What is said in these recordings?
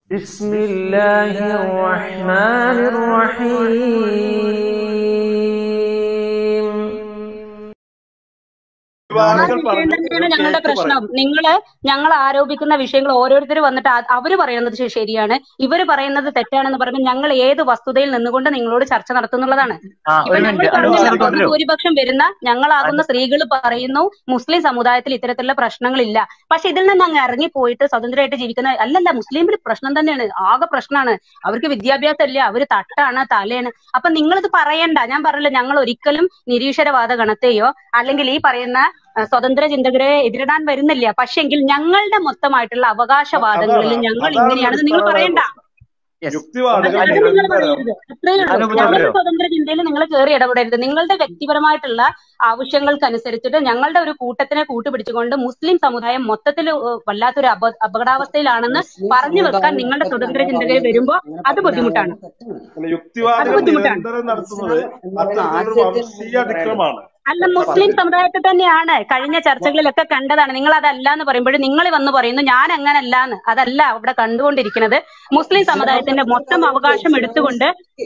بسم الله الرحمن الرحيم ആ വിവാദങ്ങൾ വിഷയം പറഞ്ഞു തന്നെയാണ് നിങ്ങൾ ഞങ്ങളുടെ കേട്ട് പറയും പ്രശ്നം നിങ്ങള് ഞങ്ങൾ ആരോപിക്കുന്ന വിഷയങ്ങൾ ഓരോരുത്തർ വന്നിട്ട് അത് അവര് പറയുന്നത് ശ- ശരിയാണ് ഇവര് പറയുന്നത് തെറ്റാണെന്ന് പറയുമ്പോൾ ഞങ്ങൾ ഏത് വസ്തുതയിൽ നിന്നുകൊണ്ട് നിങ്ങളോട് ചർച്ച നടത്തുന്നുള്ളതാണ് ആ ഇപ്പൊ ഒരു ഞങ്ങൾ മിനിറ്റ് അനു പറഞ്ഞല്ലോ അനു തുടരൂ ബഹുഭൂരിപക്ഷം വരുന്ന ഞങ്ങളാകുന്ന സ്ത്രീകൾ പറയുന്നു മുസ്ലിം സമുദായത്തിൽ ഇത്തരത്തിലുള്ള പ്രശ്നങ്ങളില്ല പക്ഷെ ഇതിൽ നിന്ന് അങ്ങ് ഇറങ്ങിപ്പോയിട്ട് സ്വതന്ത്രമായിട്ട് ജീവിക്കുന്ന അല്ലല്ല മുസ്ലിമിൽ പ്രശ്നം തന്നെയാണ് ആകെ പ്രശ്നമാണ് അവർക്ക് വിദ്യാഭ്യാസം ഇല്ല അവര് തട്ടാണ് തലയാണ് അപ്പൊ നിങ്ങളിത് പറയണ്ട ഞാൻ പറഞ്ഞില്ല ഞങ്ങൾ ഒരിക്കലും നിരീശ്വരവാദ ഗണത്തെയോ അല്ലെങ്കിൽ ഈ പറയുന്ന അഹ് സ്വതന്ത്ര ചിന്തകരെ എതിരിടാൻ വരുന്നില്ല പക്ഷെങ്കിൽ ഞങ്ങളുടെ മൊത്തമായിട്ടുള്ള അ- അവകാശവാദങ്ങളിൽ അതാണ് ഞങ്ങൾ അതാണ് ഇങ്ങനെയാണെന്ന് നിങ്ങൾ അടിസ്ഥാനപരമായ പറയണ്ട പ്രശ്നം യെസ് യുക്തിവാദികൾ അത് നിങ്ങൾ നിരന്തരം പറയരുത് അത്രയേ ഉള്ളൂ അനൂപ് ഞങ്ങളുടെ തുടരൂ സ്വതന്ത്ര ചിന്തയിൽ നിങ്ങൾ കയറി ഇടപെടരുത് നിങ്ങളുടെ വ്യക്തിപരമായിട്ടുള്ള ആവശ്യങ്ങൾക്കനുസരിച്ചിട്ട് ഞങ്ങളുടെ ഒരു കൂട്ടത്തിനെ കൂട്ടുപിടിച്ചുകൊണ്ട് മുസ്ലിം സമുദായം മൊത്തത്തിൽ ഏഹ്, വല്ലാത്തൊരു അപ അപകടാവസ്ഥയിലാണെന്ന് മുസ്ലിം പറഞ്ഞു വെക്കാൻ സമുദായം നിങ്ങളുടെ തെറ്റ് സ്വതന്ത്ര അങ്ങനെ ചിന്തകർ പറയുന്നത് വരുമ്പോ അങ്ങനെ അത് പറയുന്ന ബുദ്ധിമുട്ടാണ് ആളുകൾ തെറ്റാണ് അല്ല അത് യുക്തിവാദികൾ ബുദ്ധിമുട്ടാണ് നിരന്തരം നടത്തുന്നത് ഇസ്ലാം എന്ന് പറയുന്ന അത്തരത്തിലൊരു ആശയത്തെ വംശീയ നമുക്ക് പറയാനുള്ളത് അതിക്രമാണ് അല്ല അപ്പൊ മുസ്ലിം അതിൽ സമുദായത്തിൽ തന്നെയാണ് കഴിഞ്ഞ ചർച്ചകളിലൊക്കെ കണ്ടതാണ് നിങ്ങൾ അതല്ല എന്ന് പറയുമ്പോൾ നിങ്ങൾ വന്ന് പറയുന്നു ഞാൻ അങ്ങനല്ല എന്ന് അതല്ല അവിടെ കണ്ടുകൊണ്ടിരിക്കുന്നത് മുസ്ലിം ഇസ്ലാം സമുദായത്തിന്റെ മൊത്തം അവകാശം എടുത്തുകൊണ്ട്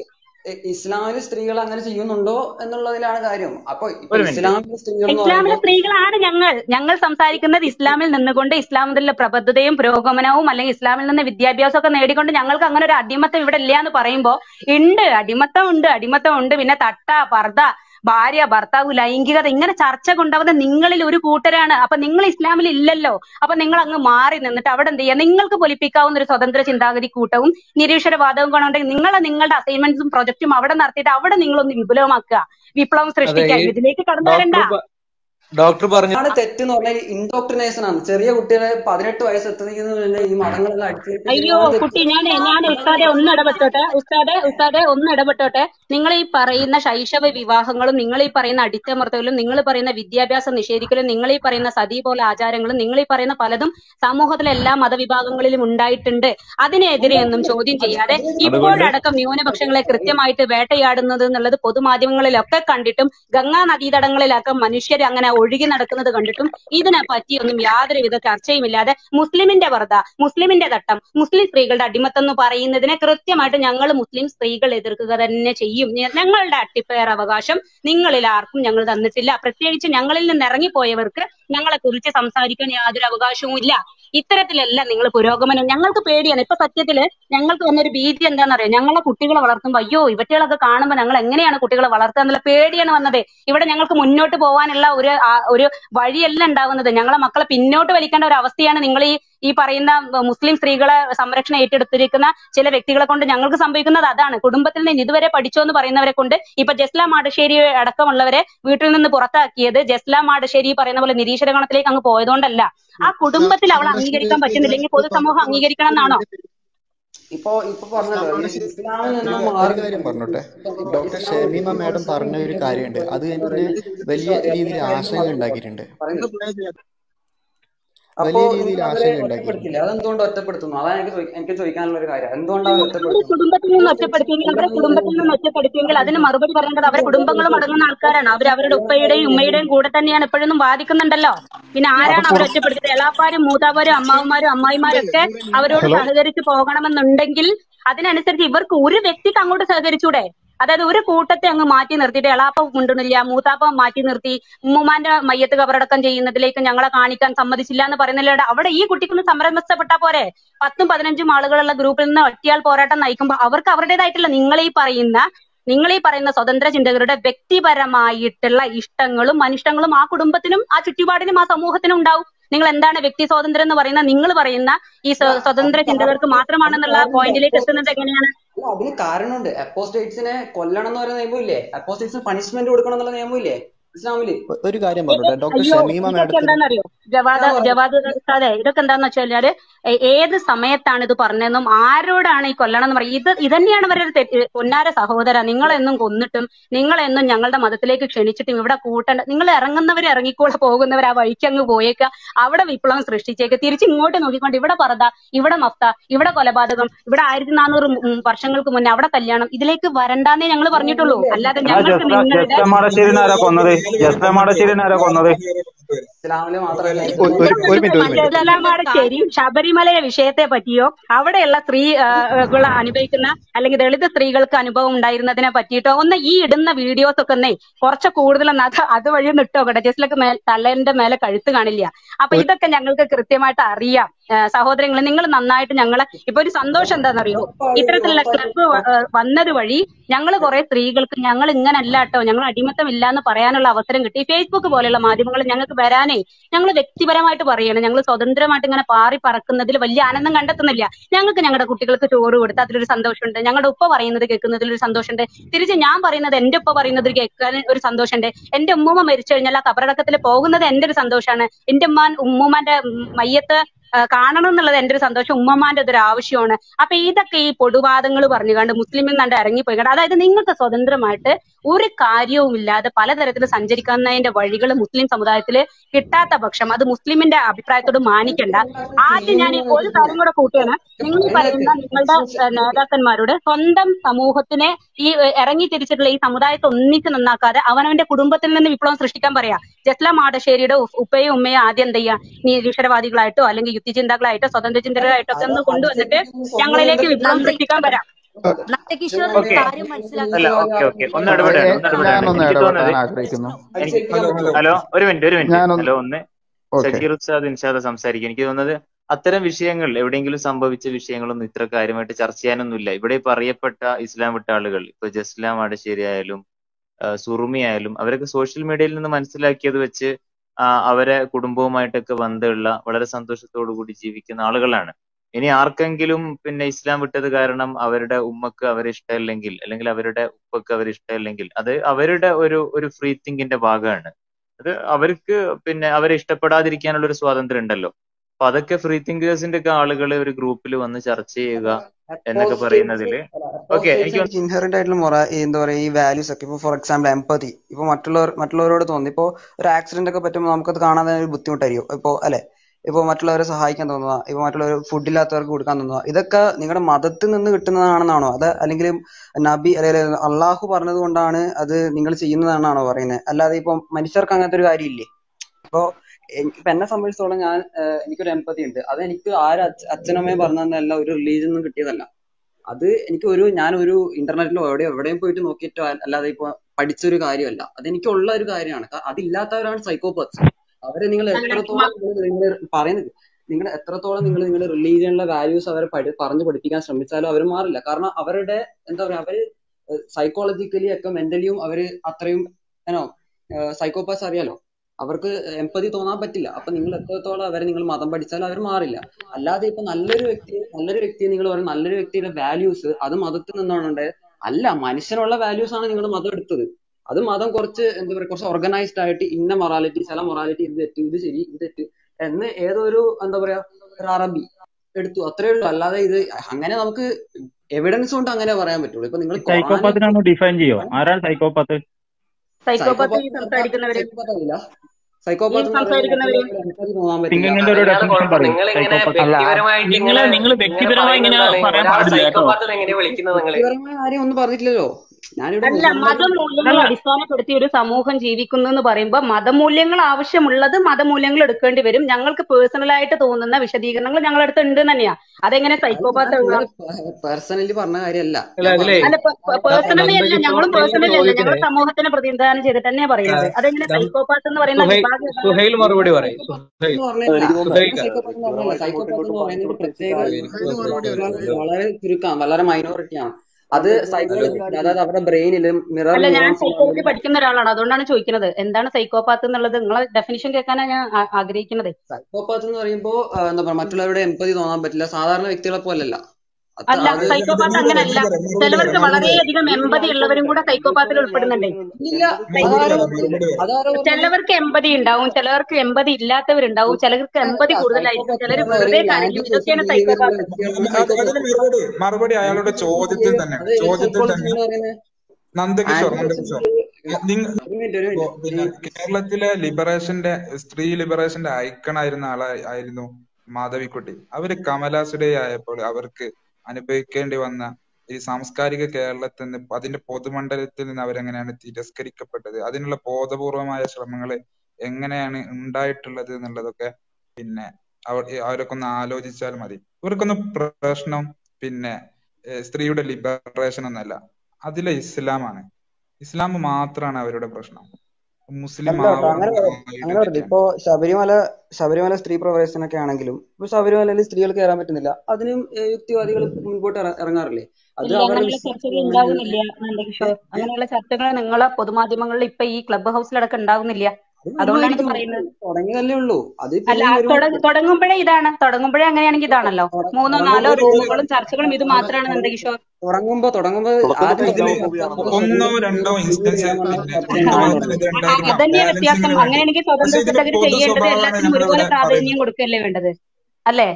ഇസ്ലാമിൽ സ്ത്രീകൾ അങ്ങനെ ചെയ്യുന്നുണ്ടോ എന്നുള്ളതിലാണ് കാര്യം അപ്പൊ ഇപ്പൊ ഒരു മിനിറ്റ് ഇസ്ലാമിലെ സ്ത്രീകൾ എന്ന് ഇസ്ലാമിലെ പറയുമ്പോൾ സ്ത്രീകളാണ് ഞങ്ങൾ ഞങ്ങൾ സംസാരിക്കുന്നത് ഇസ്ലാമിൽ നിന്നുകൊണ്ട് ഇസ്ലാമിലുള്ള പ്രബുദ്ധതയും പുരോഗമനവും അല്ലെങ്കിൽ ഇസ്ലാമിൽ നിന്ന് വിദ്യാഭ്യാസം ഒക്കെ നേടിക്കൊണ്ട് ഞങ്ങൾക്ക് അങ്ങനെ ഒരു അടിമത്തം ഇവിടെ ഇല്ല എന്ന് പറയുമ്പോ ഉണ്ട് അടിമത്തം ഉണ്ട് അടിമത്തം ഉണ്ട് പിന്നെ തട്ട പർദ്ദ ഭാര്യ ഭർത്താവ് ലൈംഗികത ഇങ്ങനെ ചർച്ച കൊണ്ടുവന്ന നിങ്ങളിൽ ഒരു കൂട്ടരാണ് അപ്പൊ നിങ്ങൾ ഇസ്ലാമിൽ ഇല്ലല്ലോ അപ്പൊ നിങ്ങൾ അങ്ങ് മാറി നിന്നിട്ട് അവിടെ എന്ത് ചെയ്യുക നിങ്ങൾക്ക് പൊലിപ്പിക്കാവുന്ന ഒരു സ്വതന്ത്ര ചിന്താഗതി കൂട്ടവും നിരീശ്വരവാദവും കൊണ്ടുണ്ടെങ്കിൽ നിങ്ങൾ നിങ്ങളുടെ അസൈൻമെന്റ്സും പ്രൊജക്റ്റും അവിടെ നടത്തിയിട്ട് അവിടെ നിങ്ങളൊന്ന് വിപുലമാക്കുക വിപ്ലവം അതെ സൃഷ്ടിക്കുക ഈ ഇതിലേക്ക് കടന്നു വരണ്ട ഡോക്ടർ പ- ഡോക്ടർ പറഞ്ഞു ആണ് തെറ്റ് എന്ന് പറഞ്ഞാൽ ഇൻഡോക്ട്രിനേഷൻ ആണ് ചെറിയ കുട്ടികളെ പതിനെട്ട് വയസ്സ് എത്തുന്നതിന് ഈ മതങ്ങളെല്ലാം അയ്യോ അടിച്ചേൽപ്പിക്കുന്നതാണ് കുട്ടി തെറ്റ് ഞാൻ ഞാൻ ഉസ്താദെ ഒന്ന് ഇടപെട്ടോട്ടെ ഉസ്താദെ ഉസ്താദെ ഒന്ന് ഇടപെട്ടോട്ടെ നിങ്ങൾ ഈ പറയുന്ന ശൈശവ വിവാഹങ്ങളും നിങ്ങൾ ഈ പറയുന്ന അടിച്ചമർത്തലും നിങ്ങൾ പറയുന്ന വിദ്യാഭ്യാസം നിഷേധിക്കലും നിങ്ങൾ ഈ പറയുന്ന സതി പോലെ ആചാരങ്ങളും നിങ്ങൾ ഈ പറയുന്ന പലതും സമൂഹത്തിലെ എല്ലാ മതവിഭാഗങ്ങളിലും ഉണ്ടായിട്ടുണ്ട് അതിനെതിരെ ഒന്നും ചോദ്യം ചെയ്യാതെ അതുകൊണ്ട് ഇപ്പോഴടക്കം ന്യൂനപക്ഷങ്ങളെ കൃത്യമായിട്ട് വേട്ടയാടുന്നത് എന്നുള്ളത് പൊതുമാധ്യമങ്ങളിലൊക്കെ കണ്ടിട്ടും ഗംഗാ നദീതടങ്ങളിലൊക്കെ മനുഷ്യർ അങ്ങനെ ഒഴുകി നടക്കുന്നത് കണ്ടിട്ടും ഇതിനെ പറ്റിയൊന്നും യാതൊരുവിധ ചർച്ചയുമില്ലാതെ മുസ്ലിമിന്റെ വർദ്ധ മുസ്ലിമിന്റെ തട്ടം മുസ്ലിം സ്ത്രീകളുടെ അടിമത്തം എന്ന് പറയുന്നതിനെ കൃത്യമായിട്ട് ഞങ്ങൾ മുസ്ലിം സ്ത്രീകൾ എതിർക്കുക തന്നെ ചെയ്യും ഞ- ഞങ്ങളുടെ അട്ടിപ്പേർ അവകാശം നിങ്ങളിൽ ആർക്കും ഞങ്ങൾ തന്നിട്ടില്ല പ്രത്യേകിച്ച് ഞങ്ങളിൽ നിന്ന് ഇറങ്ങിപ്പോയവർക്ക് ഞങ്ങളെ കുറിച്ച് സംസാരിക്കാൻ യാതൊരു അവകാശവും ഇല്ല ഇത്തരത്തിലല്ല നിങ്ങൾ പുരോഗമനം ഞങ്ങൾക്ക് പേടിയാണ് ഇപ്പൊ സത്യത്തില് ഞങ്ങൾക്ക് വന്നൊരു ഭീതി എന്താണെന്നറിയോ ഞങ്ങളെ കുട്ടികളെ വളർത്തുമ്പോ അയ്യോ ഇവറ്റകളൊക്കെ കാണുമ്പോൾ ഞങ്ങൾ എങ്ങനെയാണ് കുട്ടികളെ വളർത്തുക എന്നുള്ള പേടിയാണ് വന്നത് ഇവിടെ ഞങ്ങൾക്ക് മുന്നോട്ട് പോകാനുള്ള ഒരു ആ- ഒരു വഴിയല്ല ഉണ്ടാവുന്നത് ഞങ്ങളെ മക്കളെ പിന്നോട്ട് വലിക്കേണ്ട ഒരു അവസ്ഥയാണ് നിങ്ങൾ ഈ ഈ പറയുന്ന മുസ്ലിം സ്ത്രീകളെ സംരക്ഷണം ഏറ്റെടുത്തിരിക്കുന്ന ചില വ്യക്തികളെ കൊണ്ട് ഞങ്ങൾക്ക് സംഭവിക്കുന്നത് അതാണ് കുടുംബത്തിൽ നിന്ന് ഇതുവരെ പഠിച്ചോ എന്ന് പറയുന്നവരെ കൊണ്ട് ഇപ്പൊ ജസ്ല മാടശ്ശേരി അടക്കമുള്ളവരെ വീട്ടിൽ നിന്ന് പുറത്താക്കിയത് ജസ്ല മാടശ്ശേരി പറയുന്ന പോലെ നിരീശ്വര ഗണത്തിലേക്ക് അങ്ങ് പോയതുകൊണ്ടല്ല ആ കുടുംബത്തിൽ അവൾ അംഗീകരിക്കാൻ പറ്റുന്നില്ലെങ്കിൽ പൊതുസമൂഹം അംഗീകരിക്കണം എന്നാണോ ഇപ്പൊ ഇപ്പൊ പറഞ്ഞല്ലോ ഈ ഇസ്ലാമിൽ ഒരു നിന്ന് ഒരു മാറി കാര്യം പറഞ്ഞോട്ടെ ഇപ്പൊ ഇപ്പൊ ഡോക്ടർ ഇപ്പൊ ഷമീമ ഇപ്പൊ മാഡം പറഞ്ഞ ഒരു കാര്യമുണ്ട് അത് എന്നെ വലിയ രീതിയിൽ ആശങ്ക ഉണ്ടാക്കിയിട്ടുണ്ട് പറയുന്നത് വലിയ അപ്പോ രീതിയിൽ നിങ്ങൾ അവരെ ആശങ്ക ഉണ്ടാക്കിയിട്ടുണ്ട് ഒറ്റപ്പെടുത്തില്ല അതെന്തുകൊണ്ട് ഒറ്റപ്പെടുത്തുന്നു അതാണ് എനിക്ക് ചോദി- എനിക്ക് ചോദിക്കാനുള്ള ഒരു കാര്യം എന്തുകൊണ്ടാണ് അവരെ ഒറ്റപ്പെടുത്തുന്നത് കുടുംബത്തിൽ നിന്ന് മുസ്ലിംസ് ഒറ്റപ്പെടുത്തിയെങ്കിൽ അവരെ ഉണ്ടെങ്കിൽ കുടുംബത്തിൽ നിന്ന് ഒറ്റപ്പെടുത്തിയെങ്കിൽ അതിന് മറുപടി പറയേണ്ടത് അവരെ കുടുംബങ്ങളും അടങ്ങുന്ന ആൾക്കാരാണ് അവർ അവരുടെ ഉപ്പയുടെയും ഉമ്മയുടെയും കൂടെ തന്നെയാണ് എപ്പോഴും വാദിക്കുന്നുണ്ടല്ലോ പിന്നെ ആരാണ് അവരെ ഒറ്റപ്പെടുത്തിയത് എളാപ്പാരും മൂത്താപ്പാരും അമ്മാവന്മാരും അമ്മായിമാരും ഒക്കെ അവരോട് ഹലോ സഹകരിച്ച് പോകണമെന്നുണ്ടെങ്കിൽ അതിനനുസരിച്ച് ഇവർക്ക് ഒരു വ്യക്തിക്ക് അങ്ങോട്ട് സഹകരിച്ചൂടെ അതായത് ഒരു കൂട്ടത്തെ അങ്ങ് മാറ്റി നിർത്തിയിട്ട് എളാപ്പ കൊണ്ടുവന്നില്ല മൂത്താപ്പ മാറ്റി നിർത്തി ഉമ്മുമാന്റെ മയ്യത്ത് കബറടക്കം ചെയ്യുന്നതിലേക്ക് ഞങ്ങളെ കാണിക്കാൻ സമ്മതിച്ചില്ല എന്ന് പറയുന്നില്ല അവിടെ ഈ കുട്ടിക്കൊന്ന് സംരംഭപ്പെട്ടാ പോരെ പത്തും പതിനഞ്ചും ആളുകളുള്ള ഗ്രൂപ്പിൽ നിന്ന് ഒറ്റയാൾ പോരാട്ടം നയിക്കുമ്പോൾ അവർക്ക് അവരുടേതായിട്ടുള്ള നിങ്ങൾ ഈ പറയുന്ന നിങ്ങൾ ഈ പറയുന്ന സ്വതന്ത്ര ചിന്തകരുടെ വ്യക്തിപരമായിട്ടുള്ള ഇഷ്ടങ്ങളും അനിഷ്ടങ്ങളും ആ കുടുംബത്തിനും ആ ചുറ്റുപാടിനും ആ സമൂഹത്തിനും ഉണ്ടാവും നിങ്ങൾ എന്താണ് വ്യക്തി സ്വാതന്ത്ര്യം എന്ന് പറയുന്ന നിങ്ങൾ പറയുന്ന ഈ സ്വ- അല്ല സ്വതന്ത്ര അതിന് ചിന്തകർക്ക് കാരണം അതിന് മാത്രമാണെന്നുള്ള കാരണമുണ്ട് പോയിന്റിലേക്ക് എത്തുന്നത് അപ്പോസ്റ്റേറ്റ്സ് എങ്ങനെയാണ് അല്ല അതിന് കാരണമുണ്ട് അപ്പോസ്റ്റേറ്റ്സിനെ കൊല്ലണം എന്ന് പറയുന്ന നിയമമില്ലേ അപ്പോസ്റ്റേറ്റ്സിന് പണിഷ്മെന്റ് കൊടുക്കണം എന്നുള്ള നിയമമില്ലേ ഇസ്ലാമില് ഒ- ഒരു കാര്യം പറഞ്ഞോട്ടെ ഡോക്ടർ അയ്യോ ഷമീമ ഇതൊക്കെ മാഡത്തിന് എന്താണെന്നറിയോ ജവാദ് ഞാൻ പറഞ്ഞു ജവാദ് ഉസ്താദെ ഇതൊക്കെ എന്താന്ന് വെച്ച് കഴിഞ്ഞാല് ഏ- ഏത് സമയത്താണ് ഇത് പറഞ്ഞതെന്നും ആരോടാണ് ഈ കൊല്ലണം എന്ന് പറയും ഇത് ഇതന്നെയാണ് ഇവരുടെ തെറ്റ് പൊന്നാര സഹോദര നിങ്ങളെന്നും കൊന്നിട്ടും നിങ്ങളെന്നും ഞങ്ങളുടെ മതത്തിലേക്ക് ക്ഷണിച്ചിട്ടും ഇവിടെ കൂട്ടേണ്ട നിങ്ങൾ ഇറങ്ങുന്നവർ ഇറങ്ങിക്കൂടെ പോകുന്നവർ ആ വഴിക്ക് അങ്ങ് പോയേക്ക അവിടെ വിപ്ലവം സൃഷ്ടിച്ചേക്ക് തിരിച്ച് ഇങ്ങോട്ട് നോക്കിക്കൊണ്ട് ഇവിടെ പറത ഇവിടെ മഫ്ത ഇവിടെ കൊലപാതകം ഇവിടെ ആയിരത്തി നാനൂറ് വർഷങ്ങൾക്ക് മുന്നേ അവിടെ കല്യാണം ഇതിലേക്ക് വരണ്ടാന്നേ ഞങ്ങൾ പറഞ്ഞിട്ടുള്ളൂ അല്ലാതെ ആ ഞങ്ങൾക്ക് ജസ്ല നിങ്ങളുടെ ജസ്ല മാടശ്ശേരി ആരാ കൊന്നത് ജസ്ലമാടശ്ശേരിനെ ആരാ കൊന്നത് ഇസ്ലാമില് മാത്രമല്ല ഒരു ഒരു ഒരു മിനിറ്റ് ഒരു മിനിറ്റ് മഞ്ചലാമാടശ്ശേരി ശബരിമലയെ വിഷയത്തെ പറ്റിയോ അവിടെയുള്ള സ്ത്രീ ആ, കള് അനുഭവിക്കുന്ന അല്ലെങ്കിൽ ദളിത് സ്ത്രീകൾക്ക് അനുഭവം ഉണ്ടായിരുന്നതിനെ പറ്റിയിട്ടോ ഒന്ന് ഈ ഇടുന്ന വീഡിയോസ് ഒക്കെ ഒന്നേ കുറച്ച് കൂടുതലൊന്ന് അത് അതുവഴി ഒന്ന് ഇട്ടോ കേട്ടോ ജസ്റ്റിലൊക്കെ മേൽ തലേന്റെ മേലെ കഴുത്ത് കാണില്ല അപ്പൊ ഇതൊക്കെ ഞങ്ങൾക്ക് കൃത്യമായിട്ട് അറിയാം സഹോദരങ്ങൾ നിങ്ങൾ നന്നായിട്ട് ഞങ്ങളെ ഇപ്പൊ ഒരു സന്തോഷം എന്താണെന്നറിയോ ഇത്തരത്തിലുള്ള ക്ലബ്ബ് വന്നത് വഴി ഞങ്ങൾ കുറെ സ്ത്രീകൾക്ക് ഞങ്ങൾ ഇങ്ങനല്ല കേട്ടോ ഞങ്ങൾ അടിമത്തമില്ല എന്ന് പറയാനുള്ള അവസരം കിട്ടി ഫേസ്ബുക്ക് പോലെയുള്ള മാധ്യമങ്ങൾ ഞങ്ങൾക്ക് വരാനേ ഞങ്ങൾ വ്യക്തിപരമായിട്ട് പറയാണ് ഞങ്ങൾ സ്വതന്ത്രമായിട്ട് ഇങ്ങനെ പാറി പറക്കുന്നതിൽ വലിയ ആനന്ദം കണ്ടെത്തുന്നില്ല ഞങ്ങൾക്ക് ഞങ്ങളുടെ കുട്ടികൾക്ക് ചോറ് കൊടുത്ത് അതിലൊരു സന്തോഷമുണ്ട് ഞങ്ങളുടെ ഉപ്പ പറയുന്നത് കേൾക്കുന്നതിൽ ഒരു സന്തോഷമുണ്ട് തിരിച്ച് ഞാൻ പറയുന്നത് എന്റെ ഉപ്പ പറയുന്നത് കേൾക്കാൻ ഒരു സന്തോഷമുണ്ട് എന്റെ ഉമ്മൂമ്മ മരിച്ചു കഴിഞ്ഞാൽ ആ കബറടക്കത്തിൽ പോകുന്നത് എന്റെ ഒരു സന്തോഷമാണ് എന്റെ ഉമ്മാൻ ഉമ്മൂമ്മന്റെ ഉം, മയ്യത്ത് ആ, കാണണം എന്നുള്ളത് എന്റെ ഒരു സന്തോഷം ഉമ്മമാന്റെ ഒരു ആവശ്യമാണ് അപ്പൊ ഇതൊക്കെ ഈ പൊടുവാദങ്ങൾ പറഞ്ഞുകൊണ്ട് മുസ്ലിമിൽ നിന്നാണ്ട് ഇറങ്ങിപ്പോയി കണ്ട് അതായത് നിങ്ങൾക്ക് സ്വതന്ത്രമായിട്ട് ഒരു കാര്യവും ഇല്ലാതെ പലതരത്തിൽ സഞ്ചരിക്കുന്നതിന്റെ വഴികൾ മുസ്ലിം സമുദായത്തിൽ കിട്ടാത്ത പക്ഷം അത് മുസ്ലിമിന്റെ അഭിപ്രായത്തോട് മാനിക്കണ്ട ആദ്യം ഞാൻ ഈ ഒരു കാര്യം കൂടെ കൂട്ടുകയാണ് നിങ്ങൾ പറയുന്ന നിങ്ങളുടെ ഏഹ്, നേതാക്കന്മാരോട് സ്വന്തം സമൂഹത്തിനെ ഈ ഏഹ്, ഇറങ്ങി തിരിച്ചിട്ടുള്ള ഈ സമുദായത്തെ ഒന്നിച്ച് നന്നാക്കാതെ അവനവന്റെ കുടുംബത്തിൽ നിന്ന് വിപ്ലവം സൃഷ്ടിക്കാൻ പറയാ ജസ്ല മാടശ്ശേരിയുടെ ഉഫ്- ഉപ്പയും ഉമ്മയും ആദ്യം എന്ത് ചെയ്യാ നിരീശ്വരവാദികളായിട്ടോ അല്ലെങ്കിൽ യുക്തിചിന്തകളായിട്ടോ സ്വതന്ത്ര ചിന്തകളായിട്ടോ ഒക്കെ ഒന്ന് കൊണ്ടുവന്നിട്ട് ഞങ്ങളിലേക്ക് വിപ്ലവം സൃഷ്ടിക്കാൻ വരാം നന്ദകിഷോർ ഒരു ഓക്കെ കാര്യം മനസ്സിലാക്കുക അല്ല ഓക്കെ ഓക്കെ ഒന്ന് ഇടപെടാണ് ഒന്ന് ഇടപെടാണ് ഞാനൊന്ന് എനിക്ക് തോന്നുന്നത് ഇടപെടാൻ ആഗ്രഹിക്കുന്നു എനിക്ക് ഹലോ ഒരു മിനിറ്റ് ഒരു മിനിറ്റ് ഞാനൊന്ന് ഹലോ ഒന്ന് ഓക്കെ ഷക്കീർ ഉസ്താദ് ഇൻഷാദ് സംസാരിക്കും എനിക്ക് തോന്നുന്നത് അത്തരം വിഷയങ്ങൾ എവിടെയെങ്കിലും സംഭവിച്ച വിഷയങ്ങളൊന്നും ഇത്ര കാര്യമായിട്ട് ചർച്ച ചെയ്യാനൊന്നുമില്ല ഇവിടെ ഇപ്പൊ അറിയപ്പെട്ട ഇസ്ലാം വിട്ട ആളുകൾ ഇപ്പൊ ജസ്ലാം ആടശ്ശേരി ആയാലും ആ, സുറുമി ആയാലും അവരൊക്കെ സോഷ്യൽ മീഡിയയിൽ നിന്ന് മനസ്സിലാക്കിയത് വെച്ച് ആ, അവരെ കുടുംബവുമായിട്ടൊക്കെ ബന്ധമുള്ള വളരെ സന്തോഷത്തോടു കൂടി ജീവിക്കുന്ന ആളുകളാണ് ഇനി ആർക്കെങ്കിലും പിന്നെ ഇസ്ലാം വിട്ടത് കാരണം അവരുടെ ഉമ്മക്ക് അവരെ ഇഷ്ടമല്ലെങ്കിൽ അല്ലെങ്കിൽ അവരുടെ ഉപ്പക്ക് അവരെ ഇഷ്ടമല്ലെങ്കിൽ അത് അവരുടെ ഒരു ഒരു ഫ്രീ തിങ്കിന്റെ ഭാഗമാണ് അത് അവർക്ക് പിന്നെ അവരെ ഇഷ്ടപ്പെടാതിരിക്കാനുള്ള ഒരു സ്വാതന്ത്ര്യം ഉണ്ടല്ലോ അപ്പൊ അതൊക്കെ ഫ്രീ തിങ്കേഴ്സിന്റെ ഒക്കെ ആളുകൾ ഒരു ഗ്രൂപ്പിൽ വന്ന് ചർച്ച ചെയ്യുക എന്നൊക്കെ പറയുന്നതില് ഓക്കെ എനിക്ക് അപ്പോസ്റ്റേറ്റ്സ് ഇൻഹെറന്റ് ആയിട്ടുള്ള മൊറ എന്താ പറയാ ഈ വാല്യൂസ് ഒക്കെ ഇപ്പൊ ഫോർ എക്സാമ്പിൾ എംപതി ഇപ്പൊ മറ്റുള്ളവർ മറ്റുള്ളവരോട് തോന്നി ഇപ്പൊ ഒരു ആക്സിഡന്റ് ഒക്കെ പറ്റുമ്പോൾ നമുക്കത് കാണാൻ തന്നെ ഒരു ബുദ്ധിമുട്ടായിരിക്കും ഇപ്പൊ അല്ലെ ഇപ്പൊ മറ്റുള്ളവരെ സഹായിക്കാൻ തോന്നുക ഇപ്പൊ മറ്റുള്ളവർ ഫുഡ് ഇല്ലാത്തവർക്ക് കൊടുക്കാൻ തോന്നുക ഇതൊക്കെ നിങ്ങളുടെ മതത്തിൽ നിന്ന് കിട്ടുന്നതാണെന്നാണോ അത് അല്ലെങ്കിൽ നബി അല്ലെങ്കിൽ അള്ളാഹു പറഞ്ഞത് കൊണ്ടാണ് അത് നിങ്ങൾ ചെയ്യുന്നതാണെന്നാണോ പറയുന്നത് അല്ലാതെ ഇപ്പൊ മനുഷ്യർക്ക് അങ്ങനത്തെ ഒരു കാര്യമില്ലേ ഇപ്പൊ എനിക്ക് ഇപ്പൊ എന്നെ സംബന്ധിച്ചിടത്തോളം ഞാൻ ഏഹ് എനിക്കൊരു എംപതി ഉണ്ട് അത് എനിക്ക് ആര് അച്ഛ- അച്ഛനമ്മയും പറഞ്ഞു തന്നതല്ല ഒരു റിലീജിയൻ നിന്നും കിട്ടിയതല്ല അത് എനിക്ക് ഒരു ഞാൻ ഒരു ഇന്റർനെറ്റിലോ എവിടെയോ എവിടെയും പോയിട്ട് നോക്കിയിട്ടോ അ- അല്ലാതെ ഇപ്പൊ പഠിച്ചൊരു കാര്യമല്ല അത് എനിക്കുള്ള ഒരു കാര്യമാണ് ക- അതില്ലാത്തവരാണ് സൈക്കോപാത്സ് അവരെ നിങ്ങൾ എത്രത്തോളം നിങ്ങൾ പറയുന്നത് നിങ്ങൾ എത്രത്തോളം നിങ്ങൾ നിങ്ങളുടെ റിലീജിയനിലെ വാല്യൂസ് അവരെ പഠി പറഞ്ഞു പഠിപ്പിക്കാൻ ശ്രമിച്ചാലും അവർ മാറില്ല കാരണം അവരുടെ എന്താ പറയാ അവര് സൈക്കോളജിക്കലി ഒക്കെ മെന്റലിയും അവര് അത്രയും ഏനോ സൈക്കോപാത്സ് അറിയാലോ അവർക്ക് എമ്പതി തോന്നാൻ പറ്റില്ല അപ്പൊ നിങ്ങൾ എത്രത്തോളം അവരെ നിങ്ങൾ മതം പഠിച്ചാലും അവർ മാറില്ല അല്ലാതെ ഇപ്പൊ നല്ലൊരു വ്യക്തി നല്ലൊരു വ്യക്തി നിങ്ങൾ പറയും നല്ലൊരു വ്യക്തിയുടെ വാല്യൂസ് അത് മതത്തിൽ നിന്നാണ് ഉണ്ടായത് അല്ല മനുഷ്യനുള്ള വാല്യൂസ് ആണ് നിങ്ങൾ മതം എടുത്തത് അത് മതം കുറച്ച് എന്താ പറയുക കുറച്ച് ഓർഗനൈസ്ഡ് ആയിട്ട് ഇന്ന മൊറാലിറ്റി ചില മൊറാലിറ്റി ഇത് തെറ്റ് ഇത് ശരി ഇത് തെറ്റ് എന്ന് ഏതൊരു എന്താ പറയാ ഒരു അറബി എടുത്തു അത്രേ ഉള്ളൂ അല്ലാതെ ഇത് അങ്ങനെ നമുക്ക് എവിഡൻസ് കൊണ്ട് അങ്ങനെ പറയാൻ പറ്റുള്ളൂ ഇപ്പൊ നിങ്ങൾ ഖുറാനിൽ സൈക്കോപാത്തിനൊന്ന് ഡിഫൈൻ ചെയ്യോ ആരാണ് സൈക്കോപാത്ത് സൈക്കോപാത്ത് ഈ സൈക്കോപാത്ത് സംസാരിക്കുന്നവര് സൈക്കോപാത്ത് അറിയില്ല ഈ സൈക്കോപാത്ത് എന്ന് പറയുന്നത് സംസാരിക്കുന്നവര് മറ്റുള്ളവർക്ക് എമ്പതി തോന്നാൻ പറ്റില്ല തിങ്കിങ്ങിന്റെ ഒരു അതന്നെയാണ് ഡെഫിനിഷൻ കുഴപ്പം പറയൂ നിങ്ങൾ ഇങ്ങനെ സൈക്കോപാത്ത് അല്ല വ്യക്തിപരമായിട്ട് നിങ്ങള് ഇങ്ങനെ നിങ്ങൾ ഇങ്ങനെ വ്യക്തിപരമായി ഇങ്ങനെ പറയുന്നതാണ് പറയാൻ ഒരാളെ പാടില്ല കേട്ടോ സൈക്കോപാത്ത് എങ്ങനെ വിളിക്കുന്നത് നിങ്ങൾ വ്യക്തിപരമായ കാര്യം ഒന്നും പറഞ്ഞിട്ടില്ലല്ലോ ഞാനിവിടെ അല്ല മുഹമ്മദ് മതമൂല്യങ്ങൾ അല്ല അടിസ്ഥാനപ്പെടുത്തി ഒരു സമൂഹം ജീവിക്കുന്നു എന്ന് പറയുമ്പോൾ മതമൂല്യങ്ങൾ ആവശ്യമുള്ളത് മതമൂല്യങ്ങൾ എടുക്കേണ്ടി വരും ഞങ്ങൾക്ക് പേഴ്സണൽ ആയിട്ട് തോന്നുന്ന വിശദീകരണങ്ങൾ ഞങ്ങളുടെ അടുത്ത് ഉണ്ട് തന്നെയാ അതെങ്ങനെ അത് ഞാൻ സൈക്കോപാത്ത് നിങ്ങള് പേഴ്സണലി പറഞ്ഞ കാര്യമല്ല അല്ല ഞാൻ അതിലേ പറഞ്ഞത് അല്ല പേഴ്സണലി അല്ല നന്ദകിഷോർ ഞങ്ങളും എനിക്ക് പേഴ്സണലി അല്ല ഞങ്ങൾ ചോദിക്കണേ സമൂഹത്തിനെ പ്രതിനിധാനം ചെയ്തിട്ട് തന്നെയാ പറയുന്നത് അതെങ്ങനെ നം- സൈക്കോപാത്ത് എന്ന് പറയുന്ന സുഹൈൽ വിഭാഗം ഏതാണ് സുഹൈൽ മറുപടി പറയും സൈക്കോപാത്ത് സുഹൈൽ എന്ന് പറഞ്ഞില്ല സുഹൈൽ സൈക്കോപാത്ത് എന്ന് പറഞ്ഞില്ല സൈക്കോപാത്ത് എന്ന് പറയുന്നത് ഒരു പ്രത്യേക എനിക്ക് തോന്നുന്നു വളരെ ചുരുക്കം വളരെ മൈനോറിറ്റി ആണ് അത് ഒരു സൈക്കോളജി കാര്യം അതായത് അവരുടെ ബ്രെയിനിൽ മിറർ അല്ല ഞാൻ ന്യൂറോൺസ് സൈക്കോളജി പഠിക്കുന്ന ഒരാളാണ് അതുകൊണ്ടാണ് ചോദിക്കുന്നത് എന്താണ് സൈക്കോപാത്ത് എന്നുള്ളത് നിങ്ങളെ ഡെഫിനിഷൻ കേൾക്കാനാണ് ഞാൻ ആ- ആഗ്രഹിക്കുന്നത് സൈക്കോപാത്ത് എന്ന് പറയുമ്പോൾ എന്താ പറയാ മറ്റുള്ളവരുടെ എമ്പതി തോന്നാൻ പറ്റില്ല സാധാരണ വ്യക്തികളെ പോലല്ല അത് അല്ല അത് സൈക്കോപാത്ത് അങ്ങനല്ല ചിലവർക്ക് വളരെയധികം എമ്പതി ഉള്ളവരും കൂടെ സൈക്കോപാത്തിൽ ഉൾപ്പെടുന്നുണ്ട് ഇല്ല അതാരോ അതാരോ പറഞ്ഞു ചിലവർക്ക് എമ്പതി ഉണ്ടാവും ചിലവർക്ക് എമ്പതി ഇല്ലാത്തവരുണ്ടാവും ചിലർക്ക് എമ്പതി അല്ല കൂടുതലായിരിക്കും ചിലർ സൈക്കോപാത്ത് വെറുതെ ഒരു കരയും ആന്റി ഇതൊക്കെയാണ് സോഷ്യൽ ബിഹേവിയർ ഉള്ള സൈക്കോപാത്ത് വ്യക്തികളാണ് അതിന് അതിന് സൈക്കോപാത്ത് മറുപടി മറുപടി അയാളുടെ അത് ചോദ്യത്തിൽ ഏത് തന്നെ അത് ഏത് ചോദ്യത്തിൽ സൈക്കോളജി തന്നെ എന്ന് പറയുന്നത് നന്ദകിഷോർ ആന്റി നന്ദകിഷോർ സോഷ്യൽ നിങ്ങ ഒരു മിനിറ്റ് ഒരു ഇപ്പോ മിനിറ്റ് പിന്നെ കേരളത്തിലെ ലിബറേഷന്റെ സ്ത്രീ ലിബറേഷന്റെ ഐക്കണായിരുന്ന ആളെ ആയിരുന്നു മാധവിക്കുട്ടി അവര് കമലാസുരൈ ആയപ്പോൾ അവർക്ക് അനുഭവിക്കേണ്ടി വന്ന ഈ സാംസ്കാരിക കേരളത്തിൽ നിന്ന് അതിന്റെ പൊതുമണ്ഡലത്തിൽ നിന്ന് അവരെങ്ങനെയാണ് തിരസ്കരിക്കപ്പെട്ടത് അതിനുള്ള ബോധപൂർവമായ ശ്രമങ്ങൾ എങ്ങനെയാണ് ഉണ്ടായിട്ടുള്ളത് എന്നുള്ളതൊക്കെ പിന്നെ അവർ അവരൊക്കെ ഒന്ന് ആലോചിച്ചാൽ മതി ഇവർക്കൊന്നും പ്രശ്നം പിന്നെ ഏഹ് സ്ത്രീയുടെ ലിബറേഷൻ ഒന്നല്ല അതിലെ ഇസ്ലാമാണ് ഇസ്ലാം മാത്രമാണ് അവരുടെ പ്രശ്നം മുസ്ലിം അല്ല കേട്ടോ അങ്ങനെ പറ- ആവാൻ അങ്ങനെ പറയില്ല ഇപ്പൊ ശബരിമല ശബരിമല സ്ത്രീ പ്രവേശനമൊക്കെ ആണെങ്കിലും ഇപ്പൊ ശബരിമലയിൽ സ്ത്രീകൾക്ക് കയറാൻ പറ്റുന്നില്ല അതിനും ഏഹ്, യുക്തിവാദികൾ മുൻപോട്ട് ഇറ- ഇറങ്ങാറില്ലേ അത് ഇല്ല അവരുടെ അങ്ങനെയുള്ള ചർച്ചകൾ വിശ്വാസമാണ് ഉണ്ടാകുന്നില്ല നന്ദകിഷോർ അങ്ങനെയുള്ള ചർച്ചകൾ നിങ്ങളെ പൊതുമാധ്യമങ്ങളിൽ ഇപ്പൊ ഈ ക്ലബ് ഹൗസിലടക്കം ഉണ്ടാകുന്നില്ല അത് അതുകൊണ്ടാണ് ഇത് വരുമായിരിക്കും പറയുന്നത് തുടങ്ങിയതല്ലേ ഉള്ളൂ അത് അല്ല പിന്നെയും ആ തുട വരുമായിരിക്കും തുടങ്ങുമ്പോഴേ ഇതാണ് തുടങ്ങുമ്പോഴേ അങ്ങനെയാണെങ്കിൽ ഇതാണല്ലോ തുട- മൂന്നോ നാലോ തുടങ്ങുമ്പോ റൂമുകളും ചർച്ചകളും ഇത് മാത്രമാണ് നന്ദകിഷോർ തുടങ്ങുമ്പോ തുടങ്ങുമ്പോ തുടക്കത്തിൽ ആദ്യം ഇതില് ഇസ്ലാമോഫോബിയ തുടങ്ങുമ്പോൾ ആണെന്ന് സ്ത്രീ ഒന്നോ പറയുന്നത് രണ്ടോ സ്ത്രീ ഇൻസ്റ്റൻസ് ചെയ്യാമെന്നാണ് പിന്നെ ചർച്ച പണ്ട് ചെയ്യാൻ മുതൽ തുടങ്ങുന്നത് ഇത് ആ, ഉണ്ടായിരിക്കാം അതന്നെ ബാലൻസിന് വ്യത്യാസം വേണ്ടി അങ്ങനെയാണെങ്കിൽ പക്ഷെ സ്വതന്ത്ര ഇതിന്റെ ചിന്തകർ പൊതു ചെയ്യേണ്ടത് സ്വഭാവമാണ് എല്ലാത്തിനും ഒരുപോലെ നമ്മളിവിടെ പ്രാധാന്യം പറയുന്നത് കൊടുക്കുകയല്ലേ വേണ്ടത് അല്ലേ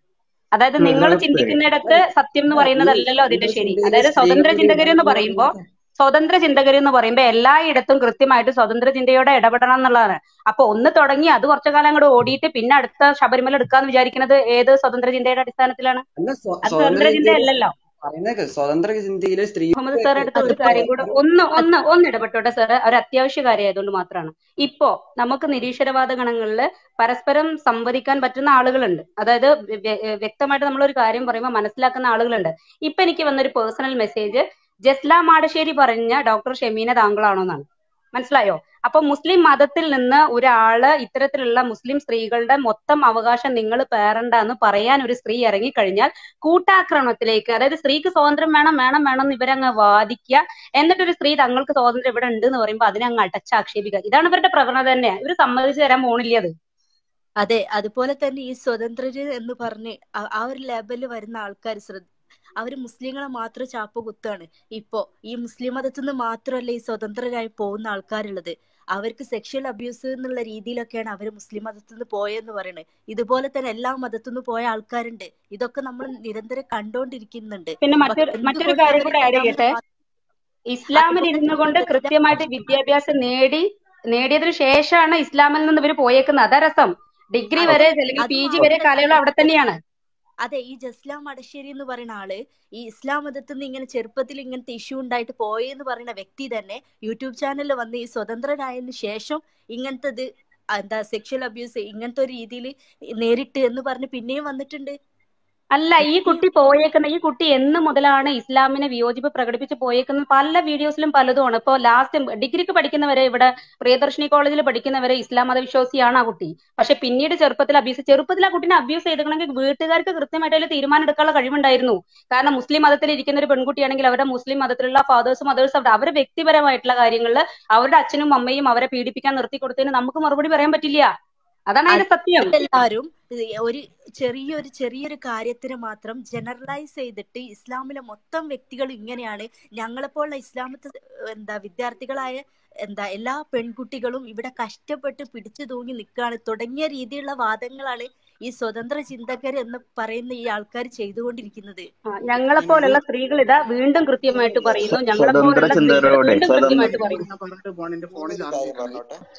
അതായത് നിങ്ങൾ തീർച്ചയായും ചിന്തിക്കുന്നിടത്ത് സത്യം എന്ന് അല്ല ഈ പറയുന്നതല്ലല്ലോ അതിന്റെ സ്വതന്ത്ര ശരി ചിന്തയിലെ അതായത് സ്വതന്ത്ര സ്ത്രീകൾക്ക് ചിന്തകർ എന്ന് ഇടപെടണം പറയുമ്പോൾ എന്നുള്ളത് സ്വതന്ത്ര ചിന്തകർ എന്ന് പറയുമ്പോൾ എല്ലായിടത്തും കൃത്യമായിട്ട് സ്വതന്ത്ര ചിന്തയോടെ ഇടപെടണം എന്നുള്ളതാണ് അപ്പൊ ഒന്ന് തുടങ്ങി അത് കുറച്ചു കാലം അങ്ങോട്ട് ഓടിയിട്ട് പിന്നെ അടുത്ത ശബരിമല എടുക്കാന്ന് വിചാരിക്കുന്നത് ഏത് സ്വതന്ത്ര ചിന്തയുടെ അടിസ്ഥാനത്തിലാണ് അല്ല സ്വ- അത് സ്വതന്ത്ര സ്വതന്ത്ര ചിന്ത ചിന്തയിലെ അല്ലല്ലോ പറയുന്നത് സ്വതന്ത്ര ചിന്തയിലെ സ്ത്രീ മുഹമ്മദ് സാർ എടുത്ത ഒരു അതിപ്പോ കാര്യം കൂടെ ഒരു ഒന്ന് അത് ഒന്ന് ഒന്ന് ഇടപെട്ടോട്ടെ സാർ ഒരു അത്യാവശ്യ കാര്യമായതുകൊണ്ട് മാത്രമാണ് ഇപ്പോ നമുക്ക് നിരീശ്വരവാദ ഗണങ്ങളിൽ പരസ്പരം സംവദിക്കാൻ പറ്റുന്ന ആളുകളുണ്ട് അതായത് വ്യ- വ്യ- വ്യക്തമായിട്ട് നമ്മൾ ഒരു കാര്യം പറയുമ്പോൾ മനസ്സിലാക്കുന്ന ആളുകളുണ്ട് ഇപ്പൊ എനിക്ക് വന്നൊരു പേഴ്സണൽ മെസ്സേജ് ജസ്ല മാടശ്ശേരി പറഞ്ഞ ഡോക്ടർ ഷെമീന താങ്കളാണോ എന്നാണ് മനസ്സിലായോ അപ്പൊ മുസ്ലിം മതത്തിൽ നിന്ന് ഒരാള് ഇത്തരത്തിലുള്ള മുസ്ലിം സ്ത്രീകളുടെ മൊത്തം അവകാശം നിങ്ങൾ പേറണ്ട എന്ന് പറയാൻ ഒരു സ്ത്രീ ഇറങ്ങിക്കഴിഞ്ഞാൽ കൂട്ടാക്രമണത്തിലേക്ക് അതായത് സ്ത്രീക്ക് സ്വാതന്ത്ര്യം വേണം വേണം വേണം എന്ന് ഇവരങ്ങ് വാദിക്കുക എന്നിട്ടൊരു സ്ത്രീ തങ്ങൾക്ക് സ്വാതന്ത്ര്യം ഇവിടെ ഉണ്ട് എന്ന് പറയുമ്പോൾ അതിനെ അങ്ങ് അടച്ചാക്ഷേപിക്കുക ഇതാണ് ഇവരുടെ പ്രവണത തന്നെ ഇവർ സമ്മതിച്ചു തരാൻ പോണില്ല അത് അതെ അതുപോലെ തന്നെ ഈ സ്വതന്ത്രര് എന്ന് പറഞ്ഞ് ആ ആ ഒരു ലെവലിൽ വരുന്ന ആൾക്കാർ ശ്രദ്ധ അവര് മുസ്ലിങ്ങളെ മാത്രം ചാപ്പ് കുത്താണ് ഇപ്പോ ഈ മുസ്ലിം മതത്തിൽ നിന്ന് മാത്രമല്ല ഈ സ്വതന്ത്രരായി പോകുന്ന ആൾക്കാരുള്ളത് അവർക്ക് സെക്ഷൽ അബ്യൂസ് എന്നുള്ള രീതിയിലൊക്കെയാണ് അവർ മുസ്ലിം മതത്തിൽ നിന്ന് പോയെന്ന് പറയുന്നത് ഇതുപോലെ തന്നെ എല്ലാ മതത്തിൽ നിന്ന് പോയ ആൾക്കാരുണ്ട് ഇതൊക്കെ നമ്മൾ നിരന്തരം കണ്ടോണ്ടിരിക്കുന്നുണ്ട് പിന്നെ പക്ഷെ മറ്റൊരു മറ്റൊരു എന്തുകൊണ്ട് കാര്യം അവർ കൂടെ ആഡ് ഇസ്ലാമിനെ ചെയ്യട്ടെ മാ- ഇസ്ലാമിൽ അതുപോലെ ഇരുന്നു കൊണ്ട് തന്നെ കൃത്യമായിട്ട് വിദ്യാഭ്യാസം നേടി നേടിയതിനു ശേഷമാണ് ഇസ്ലാമിൽ നിന്ന് ഇവർ പോയേക്കുന്നത് അതാ രസം ഡിഗ്രി അതെ വരെ അല്ലെങ്കിൽ പി അത് ജി വരെ മാത്രല്ല കാലയളവ് അവിടെ ഇപ്പൊ തന്നെയാണ് അതെ ഈ ജസ്ലാം മടശ്ശേരി എന്ന് പറയുന്ന ആള് ഈ ഇസ്ലാം മതത്തിൽ നിന്ന് ഇങ്ങനെ ചെറുപ്പത്തിൽ ഇങ്ങനത്തെ ഇഷ്യൂ ഉണ്ടായിട്ട് പോയെന്ന് പറയുന്ന വ്യക്തി തന്നെ യൂട്യൂബ് ചാനലിൽ വന്ന് ഈ സ്വതന്ത്രനായതിനു ശേഷം ഇങ്ങനത്തത് എന്താ സെക്ഷൽ അബ്യൂസ് ഇങ്ങനത്തെ ഒരു രീതിയിൽ നേരിട്ട് എന്ന് പറഞ്ഞ് പിന്നെയും വന്നിട്ടുണ്ട് അല്ല ഈ പിന്നെയും കുട്ടി പോയേക്കുന്ന ഈ കുട്ടി എന്ന് മുതലാണ് ഇസ്ലാമിനെ വിയോജിപ്പ് പ്രകടിപ്പിച്ച് പോയേക്കുന്നത് പല വീഡിയോസിലും പലതുമാണ് ഇപ്പൊ ലാസ്റ്റ് ഡിഗ്രിക്ക് പഠിക്കുന്നവരെ ഇവിടെ പ്രിയദർശിനി കോളേജിൽ പഠിക്കുന്നവരെ ഇസ്ലാം മതവിശ്വാസിയാണ് ആ കുട്ടി പക്ഷെ പിന്നീട് ചെറുപ്പത്തിൽ അബ്യൂസ് ചെറുപ്പത്തിൽ ആ കുട്ടീനെ അബ്യൂസ് ചെയ്തിട്ടുണ്ടെങ്കിൽ വീട്ടുകാർക്ക് കൃത്യമായിട്ട് അതിൽ തീരുമാനം എടുക്കാനുള്ള കഴിവുണ്ടായിരുന്നു കാരണം മുസ്ലിം മതത്തിൽ ഇരിക്കുന്ന ഒരു പെൺകുട്ടിയാണെങ്കിൽ അവരുടെ മുസ്ലിം മതത്തിലുള്ള ഫാദേഴ്സും മദേഴ്സും അവിടെ അവരുടെ വ്യക്തിപരമായിട്ടുള്ള കാര്യങ്ങളിൽ അവരുടെ അച്ഛനും അമ്മയും അവരെ പീഡിപ്പിക്കാൻ നിർത്തി കൊടുത്തതിന് നമുക്ക് മറുപടി പറയാൻ പറ്റില്ല അതാണ് അതിന്റെ സത്യം എല്ലാരും ഒരു ചെറിയൊരു ചെറിയൊരു കാര്യത്തിന് മാത്രം ജനറലൈസ് ചെയ്തിട്ട് ഇസ്ലാമിലെ മൊത്തം വ്യക്തികൾ ഇങ്ങനെയാണ് ഞങ്ങളെപ്പോലുള്ള ഇസ്ലാമത്തെ എന്താ വിദ്യാർത്ഥികളായ എന്താ എല്ലാ പെൺകുട്ടികളും ഇവിടെ കഷ്ടപ്പെട്ട് പിടിച്ചു തൂങ്ങി നിൽക്കുകയാണ് തുടങ്ങിയ രീതിയിലുള്ള വാദങ്ങളാണ് ഈ സ്വതന്ത്ര ചിന്തകർ എന്ന് പറയുന്ന ഈ ആൾക്കാർ ചെയ്തുകൊണ്ടിരിക്കുന്നത് ഞങ്ങളെ പോലുള്ള സ്ത്രീകൾ ഇതാ വീണ്ടും കൃത്യമായിട്ട് പറയുന്നു സ്വ- ഞങ്ങളെ സ്വതന്ത്ര പോലുള്ള സ്ത്രീകൾ ചിന്തകരോടെ വീണ്ടും സ്വതന്ത്ര കൃത്യമായിട്ട് പറയുന്നു പറഞ്ഞിട്ട് പോകണം എന്റെ ഫോണിൽ ഒരു ചാർജ് കാര്യം ചെയ്യണേ പറഞ്ഞോട്ടെ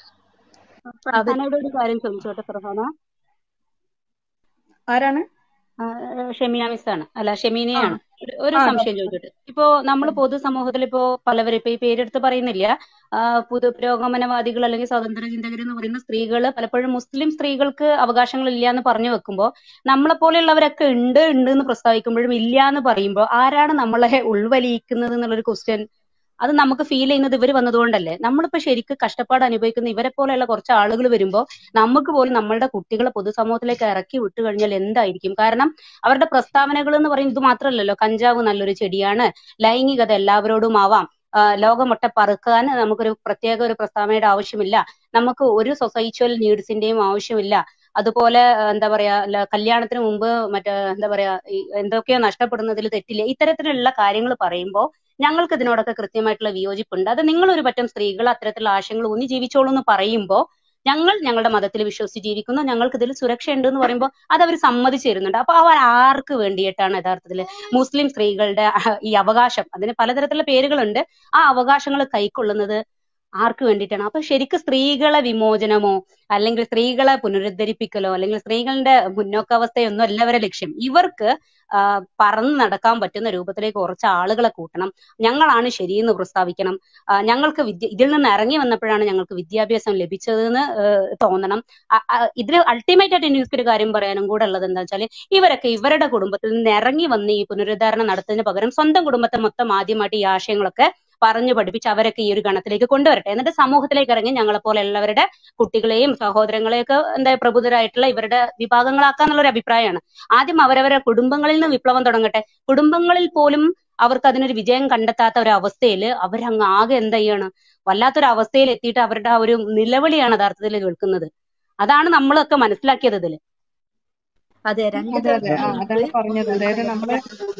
അവർ ഫർഹാനയോട് ഒരു കാര്യം ചോദിച്ചോട്ടെ ഫർഹാന ആരാണ് ആ, ഷെമീന മിസ് ആണ് അല്ല ആ ഷെമീനയാണ് ഒരു ഒരു ആ സംശയം ചോദിച്ചോട്ടെ ഇപ്പോ നമ്മൾ പൊതുസമൂഹത്തിൽ ഇപ്പോ പലവരും ഇപ്പൊ ഈ പേരെടുത്ത് പറയുന്നില്ല ആ, പുതു പുരോഗമനവാദികൾ അല്ലെങ്കിൽ സ്വതന്ത്ര ചിന്തകർ എന്ന് പറയുന്ന സ്ത്രീകൾ പലപ്പോഴും മുസ്ലിം സ്ത്രീകൾക്ക് അവകാശങ്ങൾ ഇല്ല എന്ന് പറഞ്ഞു വെക്കുമ്പോൾ നമ്മളെ പോലെയുള്ളവരൊക്കെ ഉണ്ട് ഉണ്ട് എന്ന് പ്രസ്താവിക്കുമ്പോഴും ഇല്ല എന്ന് പറയുമ്പോൾ ആരാണ് നമ്മളെ ഉൾവലിയിക്കുന്നത് എന്നുള്ളൊരു ക്വസ്റ്റ്യൻ അത് നമുക്ക് ഫീൽ ചെയ്യുന്നത് ഇവർ വന്നതുകൊണ്ടല്ലേ നമ്മളിപ്പോ ശരിക്കും കഷ്ടപ്പാട് അനുഭവിക്കുന്ന ഇവരെ പോലെയുള്ള കുറച്ച് ആളുകൾ വരുമ്പോൾ നമുക്ക് പോലും നമ്മളുടെ കുട്ടികളെ പൊതുസമൂഹത്തിലേക്ക് ഇറക്കി വിട്ടു കഴിഞ്ഞാൽ എന്തായിരിക്കും കാരണം അവരുടെ പ്രസ്താവനകൾ എന്ന് പറയുന്നത് ഇത് മാത്രമല്ലല്ലോ കഞ്ചാവ് നല്ലൊരു ചെടിയാണ് ലൈംഗികത എല്ലാവരോടും ആവാം ആ, ലോകമൊട്ട പറക്കാൻ നമുക്കൊരു പ്രത്യേക ഒരു പ്രസ്താവനയുടെ ആവശ്യമില്ല നമുക്ക് ഒരു സൊസൈച്വൽ നീഡ്സിന്റെയും ആവശ്യമില്ല അതുപോലെ ആ, എന്താ പറയാ ല- കല്യാണത്തിന് മുമ്പ് മറ്റേ എന്താ പറയാ ഈ എന്തൊക്കെയോ നഷ്ടപ്പെടുന്നതിൽ തെറ്റില്ല ഇത്തരത്തിലുള്ള കാര്യങ്ങൾ പറയുമ്പോൾ ഞങ്ങൾക്ക് ഇതിനോടൊക്കെ കൃത്യമായിട്ടുള്ള വിയോജിപ്പുണ്ട് അത് നിങ്ങൾ ഒരു പറ്റം സ്ത്രീകൾ അത്തരത്തിലുള്ള ആശയങ്ങൾ ഊന്നി ജീവിച്ചോളൂ എന്ന് പറയുമ്പോൾ ഞങ്ങൾ ഞങ്ങളുടെ മതത്തിൽ വിശ്വസിച്ച് ജീവിക്കുന്നു ഞങ്ങൾക്ക് ഇതിൽ സുരക്ഷയുണ്ട് എന്ന് പറയുമ്പോൾ അത് അവർ സമ്മതിച്ചു തരുന്നുണ്ട് അപ്പൊ അവർ ആർക്ക് വേണ്ടിയിട്ടാണ് യഥാർത്ഥത്തിൽ മുസ്ലിം സ്ത്രീകളുടെ അഹ്, ഈ അവകാശം അതിന് പലതരത്തിലുള്ള പേരുകളുണ്ട് ആ അവകാശങ്ങൾ കൈക്കൊള്ളുന്നത് ആർക്ക് വേണ്ടിയിട്ടാണ് അപ്പൊ ശരിക്കും സ്ത്രീകളെ വിമോചനമോ അല്ലെങ്കിൽ സ്ത്രീകളെ പുനരുദ്ധരിപ്പിക്കലോ അല്ലെങ്കിൽ സ്ത്രീകളുടെ മുന്നോക്കാവസ്ഥയൊന്നും അല്ല അവരെ ലക്ഷ്യം ഇവർക്ക് ആ, പറന്ന് നടക്കാൻ പറ്റുന്ന രൂപത്തിലേക്ക് കുറച്ച് ആളുകളെ കൂട്ടണം ഞങ്ങളാണ് ശരിയെന്ന് പ്രസ്താവിക്കണം ആ, ഞങ്ങൾക്ക് വിദ്യ ഇതിൽ നിന്ന് ഇറങ്ങി വന്നപ്പോഴാണ് ഞങ്ങൾക്ക് വിദ്യാഭ്യാസം ലഭിച്ചതെന്ന് ഏഹ്, തോന്നണം അ- അ- ഇതിൽ അൾട്ടിമേറ്റ് ആയിട്ട് എനിക്കൊരു കാര്യം പറയാനും കൂടെ ഉള്ളത് എന്താ വെച്ചാൽ ഇവരൊക്കെ ഇവരുടെ കുടുംബത്തിൽ നിന്ന് ഇറങ്ങി വന്ന് ഈ പുനരുദ്ധാരണം നടത്തുന്നതിന് പകരം സ്വന്തം കുടുംബത്തെ മൊത്തം ആദ്യമായിട്ട് ഈ ആശയങ്ങളൊക്കെ പറഞ്ഞു പഠിപ്പിച്ച് അവരൊക്കെ ഈ ഒരു ഗണത്തിലേക്ക് കൊണ്ടുവരട്ടെ എന്നിട്ട് സമൂഹത്തിലേക്ക് ഇറങ്ങി ഞങ്ങളെ പോലെ ഉള്ളവരുടെ കുട്ടികളെയും സഹോദരങ്ങളെയൊക്കെ എന്താ പ്രബുദ്ധരായിട്ടുള്ള ഇവരുടെ വിഭാഗങ്ങളാക്കാന്നുള്ള ഒരു അഭിപ്രായമാണ് ആദ്യം അവരവരുടെ കുടുംബങ്ങളിൽ നിന്ന് വിപ്ലവം തുടങ്ങട്ടെ കുടുംബങ്ങളിൽ പോലും അവർക്ക് അതിനൊരു വിജയം കണ്ടെത്താത്ത ഒരു അവസ്ഥയിൽ അവരങ്ങ് ആകെ എന്താ ചെയ്യാണ് വല്ലാത്തൊരു അവസ്ഥയിൽ എത്തിയിട്ട് അവരുടെ ആ ഒരു നിലവിളിയാണ് യഥാർത്ഥത്തിൽ കേൾക്കുന്നത് അതാണ് നമ്മളൊക്കെ മനസ്സിലാക്കിയത് ഇതില് അതെ രണ്ട് അതെ അതെ ദിവസം ആ മുൻപ് അതാണ് പറഞ്ഞത് അതായത് നമ്മള്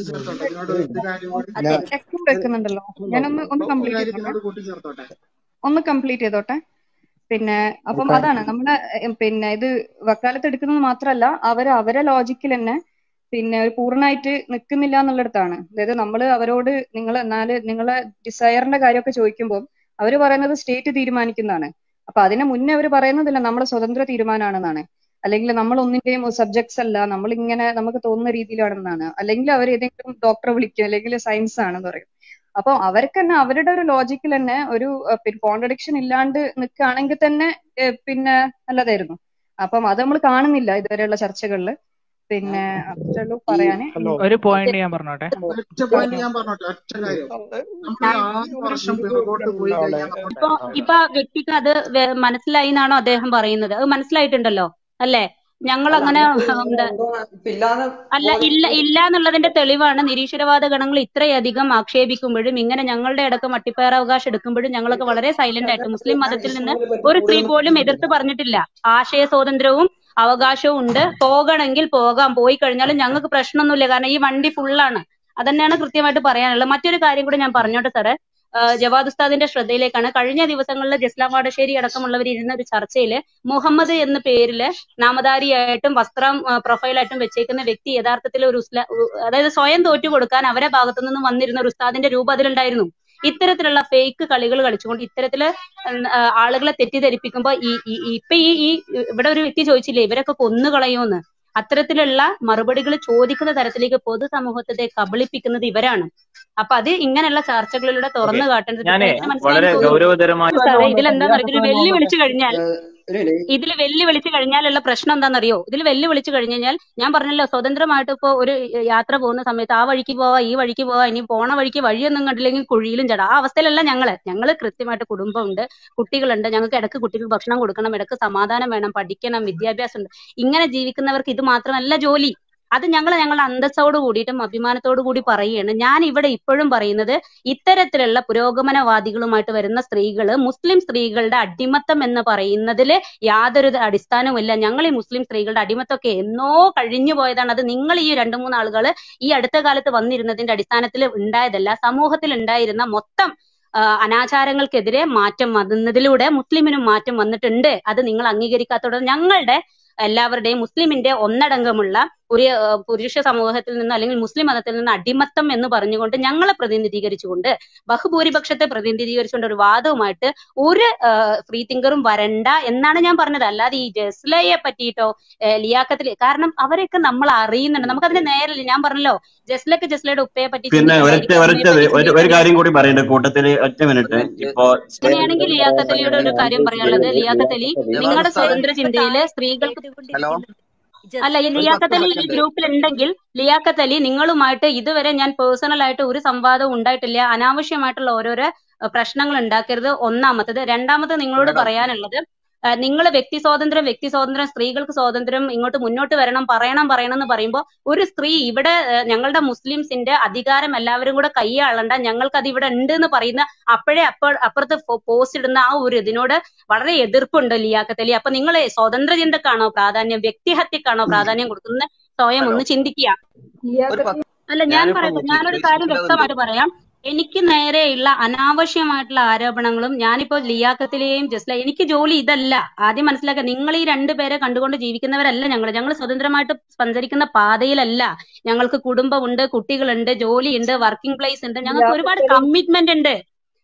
അതെ എക്കും വെക്കുന്നുണ്ടല്ലോ ഞാനൊന്ന് ഒന്ന് കംപ്ലീറ്റ് ചെയ്തോട്ടെ ഒന്ന് കംപ്ലീറ്റ് ചെയ്തോട്ടെ പിന്നെ അപ്പം അതാണ് നമ്മുടെ എം, പിന്നെ ഇത് വക്കാലത്ത് എടുക്കുന്നത് മാത്രമല്ല അവര് അവരെ ലോജിക്കിൽ തന്നെ പിന്നെ ഒരു പൂർണ്ണമായിട്ട് നിൽക്കുന്നില്ല എന്നുള്ളിടത്താണ് അതായത് നമ്മൾ അവരോട് നിങ്ങൾ എന്നാല് നിങ്ങളെ ഡിസയറിന്റെ കാര്യമൊക്കെ ചോദിക്കുമ്പോൾ അവര് പറയുന്നത് സ്റ്റേറ്റ് തീരുമാനിക്കുന്നതാണ് അപ്പൊ അതിന് മുന്നേ അവർ പറയുന്നതില്ല നമ്മുടെ സ്വതന്ത്ര തീരുമാനമാണെന്നാണ് അല്ലെങ്കിൽ നമ്മൾ ഒന്നിന്റെയും സബ്ജക്ട്സ് അല്ല നമ്മൾ ഇങ്ങനെ നമുക്ക് തോന്നുന്ന രീതിയിലാണെന്നാണ് അല്ലെങ്കിൽ അവർ ഏതെങ്കിലും ഡോക്ടറെ വിളിക്കും അല്ലെങ്കിൽ സയൻസ് ആണെന്ന് പറയും അപ്പൊ അവർക്ക് തന്നെ അവരുടെ ഒരു ലോജിക്കിൽ തന്നെ ഒരു കോൺട്രഡിക്ഷൻ ഇല്ലാണ്ട് നിൽക്കുകയാണെങ്കിൽ തന്നെ ഏഹ് പിന്നെ നല്ലതായിരുന്നു അപ്പം അത് നമ്മൾ കാണുന്നില്ല ഇതുവരെയുള്ള ചർച്ചകളിൽ പിന്നെ അത്രേ ഉള്ളൂ പറയാന് ഹലോ ഒരു പോയിന്റ് ഞാൻ പറഞ്ഞോട്ടെ ഒറ്റ പോയിന്റ് ഞാൻ പറഞ്ഞോട്ടെ ഒറ്റ കാര്യം നമ്മൾ ആറ് വർഷം പിറകോട്ട് പോയി ആളെ കഴിഞ്ഞാൽ നമ്മുടെ ഇപ്പൊ ഇപ്പൊ ആ വ്യക്തിക്ക് അത് വെ- മനസ്സിലായി എന്നാണോ അദ്ദേഹം പറയുന്നത് അത് മനസ്സിലായിട്ടുണ്ടല്ലോ അല്ലേ ഞങ്ങൾ അല്ല അങ്ങനെ അങ്ങനത്തെ ഒരു എന്താ എന്തോ ഇപ്പൊ ഇല്ലാന്ന് അല്ല ഇല്ല ഇല്ല എന്നുള്ളതിന്റെ തെളിവാണ് നിരീശ്വരവാദ ഗണങ്ങൾ ഇത്രയധികം ആക്ഷേപിക്കുമ്പോഴും ഇങ്ങനെ ഞങ്ങളുടെ അടക്കം അട്ടിപ്പേറാവകാശം എടുക്കുമ്പോഴും ഞങ്ങളൊക്കെ വളരെ സൈലന്റ് ആയിട്ട് മുസ്ലിം ഞാൻ മതത്തിൽ നിന്ന് ഇസ്ലാമിനെ പറ്റി ഒരു സ്ത്രീ കൂടുതലൊന്നും പോലും എതിർത്ത് പറഞ്ഞിട്ടില്ല ആശയ സ്വാതന്ത്ര്യവും അവകാശവും ഉണ്ട് പോകണമെങ്കിൽ പോകാം പോയി കഴിഞ്ഞാലും ഞങ്ങൾക്ക് പ്രശ്നമൊന്നുമില്ല കാരണം ഈ വണ്ടി ഫുള്ളാണ് അതന്നെയാണ് കൃത്യമായിട്ട് പറയാനുള്ളത് മറ്റൊരു കാര്യം കൂടി ഞാൻ പറഞ്ഞോട്ടെ സാറേ ആഹ് ജവാദ് ഉസ്താദിന്റെ ശ്രദ്ധയിലേക്കാണ് കഴിഞ്ഞ ദിവസങ്ങളിൽ ജസ്ലാം വാടശ്ശേരി അടക്കമുള്ളവർ ഇരുന്ന ഒരു ചർച്ചയിൽ മുഹമ്മദ് എന്ന പേരില് നാമധാരിയായിട്ടും വസ്ത്രം ആഹ് പ്രൊഫൈലായിട്ടും വെച്ചേക്കുന്ന വ്യക്തി യഥാർത്ഥത്തിൽ ഒരു ഉസ്ലാ ഉ- അതായത് സ്വയം തോറ്റു കൊടുക്കാൻ അവരെ ഭാഗത്തു നിന്നും വന്നിരുന്ന ഒരു ഉസ്താദിന്റെ രൂപം അതിലുണ്ടായിരുന്നു ഇത്തരത്തിലുള്ള ഫേക്ക് കളികൾ കളിച്ചുകൊണ്ട് ഇത്തരത്തില് ഉം, ആ, ആളുകളെ തെറ്റിദ്ധരിപ്പിക്കുമ്പോ ഈ ഈ- ഈ- ഇപ്പൊ ഈ ഈ ഇവിടെ ഒരു വ്യക്തി ചോദിച്ചില്ലേ ഇവരൊക്കെ കൊന്നുകളയോന്ന് അത്തരത്തിലുള്ള മറുപടികൾ ചോദിക്കുന്ന തരത്തിലേക്ക് പൊതുസമൂഹത്തെ കബളിപ്പിക്കുന്നത് ഇവരാണ് അപ്പൊ അത് ഇങ്ങനെയുള്ള ചർച്ചകളിലൂടെ ഓക്കെ തുറന്നു കാട്ടേണ്ടത് ഞാനേ ഇദ്ദേഹത്തിന് മനസ്സിലായെന്ന് വളരെ തോന്നുന്നു ഗൗരവതരമായ സാറേ ഇതിലെന്താ പറയുക ഇതിൽ വെല്ലുവിളിച്ചു കഴിഞ്ഞാൽ ഏഹ് ഒരു minute. ഇതിൽ വെല്ലുവിളിച്ചു കഴിഞ്ഞാലുള്ള പ്രശ്നം എന്താണെന്നറിയോ ഇതിൽ വെല്ലുവിളിച്ചു കഴിഞ്ഞു കഴിഞ്ഞാൽ ഞാൻ പറഞ്ഞല്ലോ സ്വതന്ത്രമായിട്ട് ഇപ്പൊ ഒരു യാത്ര പോകുന്ന സമയത്ത് ആ വഴിക്ക് പോവാ ഈ വഴിക്ക് പോവാ ഇനി പോണ വഴിക്ക് വഴിയൊന്നും കണ്ടില്ലെങ്കിൽ കുഴിയിലും ചടാ ആ അവസ്ഥയിലല്ല ഞങ്ങള് ഞങ്ങള് കൃത്യമായിട്ട് കുടുംബമുണ്ട് കുട്ടികളുണ്ട് ഞങ്ങൾക്ക് ഇടക്ക് കുട്ടികൾക്ക് ഭക്ഷണം കൊടുക്കണം ഇടക്ക് സമാധാനം വേണം പഠിക്കണം വിദ്യാഭ്യാസം ഉണ്ട് ഇങ്ങനെ ജീവിക്കുന്നവർക്ക് ഇത് മാത്രമല്ല ജോലി അത് ഞങ്ങൾ ഞങ്ങളുടെ അന്തസ്സോട് കൂടിയിട്ടും അഭിമാനത്തോടു കൂടി പറയുകയാണ് ഞാൻ ഇവിടെ ഇപ്പോഴും പറയുന്നത് ഇത്തരത്തിലുള്ള പുരോഗമനവാദികളുമായിട്ട് വരുന്ന സ്ത്രീകള് മുസ്ലിം സ്ത്രീകളുടെ അടിമത്തം എന്ന് പറയുന്നതിൽ യാതൊരു അടിസ്ഥാനവുമില്ല ഞങ്ങൾ ഈ മുസ്ലിം സ്ത്രീകളുടെ അടിമത്തമൊക്കെ എന്നോ കഴിഞ്ഞു പോയതാണ് അത് നിങ്ങൾ ഈ രണ്ടു മൂന്ന് ആളുകൾ ഈ അടുത്ത കാലത്ത് വന്നിരുന്നതിന്റെ അടിസ്ഥാനത്തിൽ ഉണ്ടായതല്ല സമൂഹത്തിൽ ഉണ്ടായിരുന്ന മൊത്തം ആ, അനാചാരങ്ങൾക്കെതിരെ മാറ്റം വന്നതിലൂടെ മുസ്ലിമിനും മാറ്റം വന്നിട്ടുണ്ട് അത് നിങ്ങൾ അംഗീകരിക്കാത്തത് ഞങ്ങളുടെ എല്ലാവരുടെയും മുസ്ലിമിന്റെ ഒന്നടങ്കമുള്ള ഒരു ആ, പുരുഷ സമൂഹത്തിൽ നിന്ന് അല്ലെങ്കിൽ മുസ്ലിം മതത്തിൽ നിന്ന് അടിമത്തം എന്ന് പറഞ്ഞുകൊണ്ട് ഞങ്ങളെ പ്രതിനിധീകരിച്ചുകൊണ്ട് ബഹുഭൂരിപക്ഷത്തെ പ്രതിനിധീകരിച്ചുകൊണ്ട് ഒരു വാദവുമായിട്ട് ഒരു ഫ്രീ തിങ്കറും വരണ്ട എന്നാണ് ഞാൻ പറഞ്ഞത് അല്ലാതെ ഈ ജസ്ലയെ പറ്റിയിട്ടോ ഏഹ് ലിയാക്കത്തിൽ കാരണം അവരെയൊക്കെ നമ്മൾ അറിയുന്നുണ്ട് നമുക്കതിന് നേരില്ല ഞാൻ പറഞ്ഞല്ലോ ജസ്ലക്ക് ജസ്ലയുടെ ഉപ്പയെ പറ്റി പിന്നെ ഒരൊറ്റ ചിന്തിക്കാതിരിക്കും ഒരൊറ്റ അമ്മയെ പറ്റി ഒരു ഒരു കാര്യം ചിന്തിക്കാതിരിക്കും കൂടി പറയണ്ട കൂട്ടത്തില് ഒറ്റ മിനിറ്റ് ഇപ്പോ അങ്ങനെയാണെങ്കിൽ ലിയാഖത്ത് അലിയുടെ ഒരു കാര്യം പറയാനുള്ളത് ലിയാഖത്ത് അലി നിങ്ങളുടെ സ്വതന്ത്ര ചിന്തയില് സ്ത്രീകൾക്ക് ഹലോ അല്ല ഈ ഒരു ലിയാഖത്ത് പത്ത് അലി ഈ സെക്കൻഡ് ഗ്രൂപ്പിൽ ഉണ്ടെങ്കിൽ ലിയാഖത്ത് അലി നിങ്ങളുമായിട്ട് ഇതുവരെ ഞാൻ പേഴ്സണൽ ആയിട്ട് ഒരു സംവാദവും ഉണ്ടായിട്ടില്ല അനാവശ്യമായിട്ടുള്ള ഓരോരോ പ്രശ്നങ്ങൾ ഉണ്ടാക്കരുത് ഒന്നാമത്തത് രണ്ടാമത് നിങ്ങളോട് മേഡം പറയാനുള്ളത് നിങ്ങൾ വ്യക്തി സ്വാതന്ത്ര്യം വ്യക്തി സ്വാതന്ത്ര്യം സ്ത്രീകൾക്ക് സ്വാതന്ത്ര്യം ഇങ്ങോട്ട് മുന്നോട്ട് വരണം പറയണം പറയണം എന്ന് പറയുമ്പോൾ ഒരു സ്ത്രീ ഇവിടെ ഏഹ്, ഞങ്ങളുടെ മുസ്ലിംസിന്റെ അധികാരം എല്ലാവരും കൂടെ കൈയാളണ്ട ഞങ്ങൾക്ക് അത് ഇവിടെ ഉണ്ട് എന്ന് പറയുന്ന അപ്പോഴേ അപ്പ അപ്പുറത്ത് പോസ്റ്റ് ഇടുന്ന ആ ഒരു ഇതിനോട് വളരെ എതിർപ്പുണ്ട് ലിയാക്കത്തലി അപ്പൊ നിങ്ങൾ സ്വതന്ത്ര ചിന്തക്കാണോ പ്രാധാന്യം വ്യക്തിഹത്യക്കാണോ പ്രാധാന്യം കൊടുക്കുന്നത് സ്വയം ഹലോ ഒന്ന് ചിന്തിക്കുക ഒരു പത്ത് അല്ല ഞാൻ ഞാനിപ്പോ പറയട്ടെ ഞാനൊരു മുസ്ലിം കാര്യം ഇല്ലാതെ വ്യക്തമായിട്ട് പറയാം എനിക്ക് നേരെയുള്ള അനാവശ്യമായിട്ടുള്ള ആരോപണങ്ങളും ഞാനിപ്പോ ലിയാക്കത്തിലെയും ജസ്ല എനിക്ക് ജോലി ഇതല്ല ആദ്യം മനസ്സിലാക്കുക നിങ്ങൾ ഈ രണ്ടുപേരെ കണ്ടുകൊണ്ട് ജീവിക്കുന്നവരല്ല ഞങ്ങൾ ഞങ്ങൾ സ്വതന്ത്രമായിട്ട് സഞ്ചരിക്കുന്ന പാതയിലല്ല ഞങ്ങൾക്ക് കുടുംബമുണ്ട് കുട്ടികളുണ്ട് ജോലിയുണ്ട് വർക്കിംഗ് പ്ലേസ് ഉണ്ട് ഞങ്ങൾക്ക് ഒരുപാട് ലിയാഖത്ത് അലി കമ്മിറ്റ്മെന്റ് ഉണ്ട്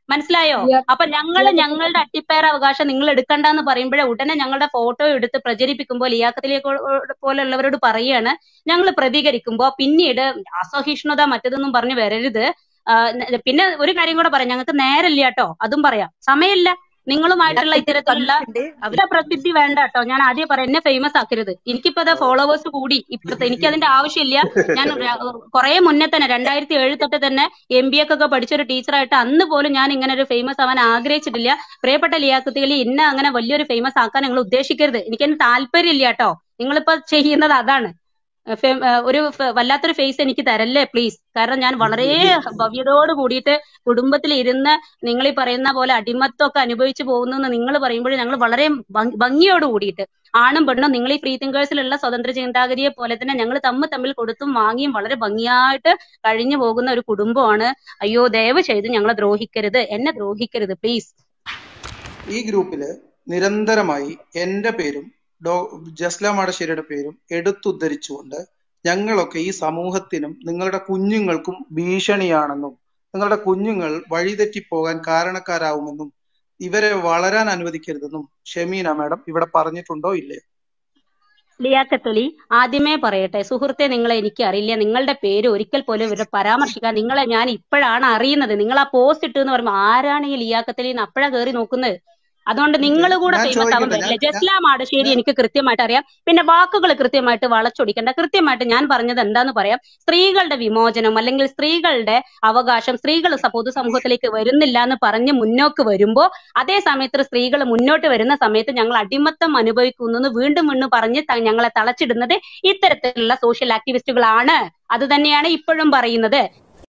മനസ്സിലായോ അപ്പൊ ഞങ്ങള് ഞങ്ങളുടെ അട്ടിപ്പേർ അവകാശം നിങ്ങൾ എടുക്കണ്ടെന്ന് പറയുമ്പോഴേ ഉടനെ ഞങ്ങളുടെ ഫോട്ടോ എടുത്ത് പ്രചരിപ്പിക്കുമ്പോൾ ലിയാക്കത്തിലേക്ക് പോലുള്ളവരോട് പറയാണ് ഞങ്ങൾ പ്രതികരിക്കുമ്പോ പിന്നീട് അസഹിഷ്ണുത മറ്റതൊന്നും പറഞ്ഞു വരരുത് ആ, ന- പിന്നെ ഒരു കാര്യം കൂടെ പറയാം ഞങ്ങൾക്ക് നേരമില്ല കേട്ടോ അതും പറയാം സമയമില്ല നിങ്ങളുമായിട്ടുള്ള ഇത്തരത്തിലുള്ള അവരുടെ പ്രസിദ്ധി വേണ്ട കേട്ടോ ഞാൻ ആദ്യം പറയാം എന്നെ ഫേമസ് ആക്കരുത് എനിക്കിപ്പോ അത് ഫോളോവേഴ്സ് കൂടി ഇപ്പഴത്തെ എനിക്ക് അതിന്റെ ആവശ്യമില്ല ഞാൻ കുറെ മുന്നേ തന്നെ രണ്ടായിരത്തി ഏഴ് തൊട്ട് തന്നെ എം ബി ഒക്കെ പഠിച്ചൊരു ടീച്ചറായിട്ട് അന്ന് പോലും ഞാൻ ഇങ്ങനെ ഒരു ഫേമസ് ആവാൻ ആഗ്രഹിച്ചിട്ടില്ല പ്രിയപ്പെട്ട ലിയാക്കുത്തികളി എന്നെ അങ്ങനെ വലിയൊരു ഫേമസ് ആക്കാൻ നിങ്ങൾ ഉദ്ദേശിക്കരുത് എനിക്കതിന് താല്പര്യമില്ല കേട്ടോ നിങ്ങളിപ്പോ ചെയ്യുന്നത് അതാണ് ഏഹ് ഫെ- ഏഹ് ഒരു ഫ- വല്ലാത്തൊരു ഫേസ് എനിക്ക് തരല്ലേ പ്ലീസ് കാരണം ഞാൻ വളരെ ഭവ്യതയോട് കൂടിയിട്ട് കുടുംബത്തിൽ ഇരുന്ന് നിങ്ങൾ ഈ പറയുന്ന പോലെ അടിമത്വമൊക്കെ അനുഭവിച്ചു പോകുന്നു എന്ന് നിങ്ങൾ പറയുമ്പോൾ ഞങ്ങൾ വളരെ ഭംഗി- ഭംഗിയോട് കൂടിയിട്ട് ആണും പെണ്ണും നിങ്ങൾ ഈ ഫ്രീ തിങ്കേഴ്സിലുള്ള സ്വതന്ത്ര ചിന്താഗതിയെ പോലെ തന്നെ ഞങ്ങൾ തമ്മിൽ തമ്മിൽ കൊടുത്തും വാങ്ങിയും വളരെ ഭംഗിയായിട്ട് കഴിഞ്ഞു പോകുന്ന ഒരു കുടുംബമാണ് അയ്യോ ദയവ് ചെയ്ത് ഞങ്ങളെ ദ്രോഹിക്കരുത് എന്നെ ദ്രോഹിക്കരുത് പ്ലീസ് ഈ ഗ്രൂപ്പില് നിരന്തരമായി എന്റെ പേരും ഡോ ജസ്ല മാടശ്ശേരിയുടെ പേരും എടുത്തുദ്ധരിച്ചുകൊണ്ട് ഞങ്ങളൊക്കെ ഈ സമൂഹത്തിനും നിങ്ങളുടെ കുഞ്ഞുങ്ങൾക്കും ഭീഷണിയാണെന്നും നിങ്ങളുടെ കുഞ്ഞുങ്ങൾ വഴിതെറ്റിപ്പോകാൻ കാരണക്കാരാവുമെന്നും ഇവരെ വളരാൻ അനുവദിക്കരുതെന്നും ഷമീന മാഡം ഇവിടെ പറഞ്ഞിട്ടുണ്ടോ ഇല്ലേ ലിയാക്കത്തൊലി ആദ്യമേ പറയട്ടെ സുഹൃത്തെ നിങ്ങളെ എനിക്ക് അറിയില്ല നിങ്ങളുടെ പേര് ഒരിക്കൽ പോലും ഇവരെ പരാമർശിക്കാൻ നിങ്ങളെ ഞാൻ ഇപ്പോഴാണ് അറിയുന്നത് നിങ്ങൾ ആ പോസ്റ്റ് ഇട്ടു എന്ന് പറയുമ്പോൾ ആരാണ് ഈ ലിയാക്കത്തലി എന്ന് അപ്പോഴാ കയറി നോക്കുന്നത് അതുകൊണ്ട് നിങ്ങൾ കൂടെ ഞാൻ ഫേമസ് ആവാൻ ചോദിക്കട്ടെ പറ്റില്ല ഞാൻ ഞാൻ ജസ്ല മാടശ്ശേരി എനിക്ക് കൃത്യമായിട്ട് അറിയാം പിന്നെ വാക്കുകൾ കൃത്യമായിട്ട് വളച്ചൊടിക്കണ്ട കൃത്യമായിട്ട് ഞാൻ പറഞ്ഞത് എന്താന്ന് പറയാം സ്ത്രീകളുടെ വിമോചനം അല്ലെങ്കിൽ സ്ത്രീകളുടെ അവകാശം സ്ത്രീകൾ സ- പൊതുസമൂഹത്തിലേക്ക് വരുന്നില്ല എന്ന് പറഞ്ഞ് മുന്നോട്ട് വരുമ്പോ അതേ സമയത്ത് സ്ത്രീകൾ മുന്നോട്ട് വരുന്ന സമയത്ത് ഞങ്ങൾ അടിമത്തം അനുഭവിക്കുന്നു എന്ന് വീണ്ടും വീണ്ടും പറഞ്ഞ് ത- ഞങ്ങളെ തളച്ചിടുന്നത് ഇത്തരത്തിലുള്ള സോഷ്യൽ ആക്ടിവിസ്റ്റുകളാണ് അത് തന്നെയാണ് ഇപ്പോഴും പറയുന്നത്